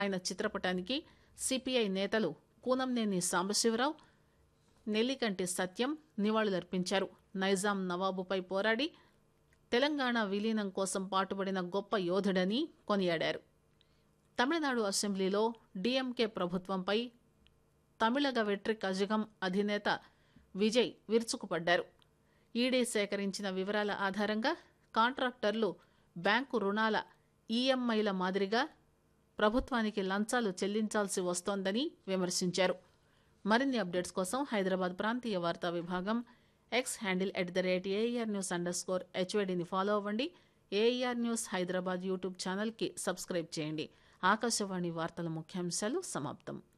ఆయన చిత్రపటానికి సిపిఐ నేతలు కూనంనేని సాంబశివరావు నెల్లికంటి సత్యం నివాళులర్పించారు నైజాం నవాబుపై పోరాడి తెలంగాణ విలీనం కోసం పాటుపడిన గొప్ప యోధుడని కొనియాడారు తమిళనాడు అసెంబ్లీలో డీఎంకే ప్రభుత్వంపై తమిళగ వెట్రి కజగం అధినేత విజయ్ విరుచుకుపడ్డారు ఈడీ సేకరించిన వివరాల ఆధారంగా కాంట్రాక్టర్లు బ్యాంకు రుణాల ఈఎంఐల మాదిరిగా ప్రభుత్వానికి లంచాలు చెల్లించాల్సి వస్తోందని విమర్శించారు మరిన్ని అప్డేట్స్ కోసం హైదరాబాద్ ప్రాంతీయ వార్తా విభాగం X handle at the rate AIR news under score హెచ్వైడిని ఫాలో అవ్వండి ఏఈఆర్ న్యూస్ హైదరాబాద్ యూట్యూబ్ ఛానల్కి సబ్స్క్రైబ్ చేయండి ఆకాశవాణి వార్తల ముఖ్యాంశాలు సమాప్తం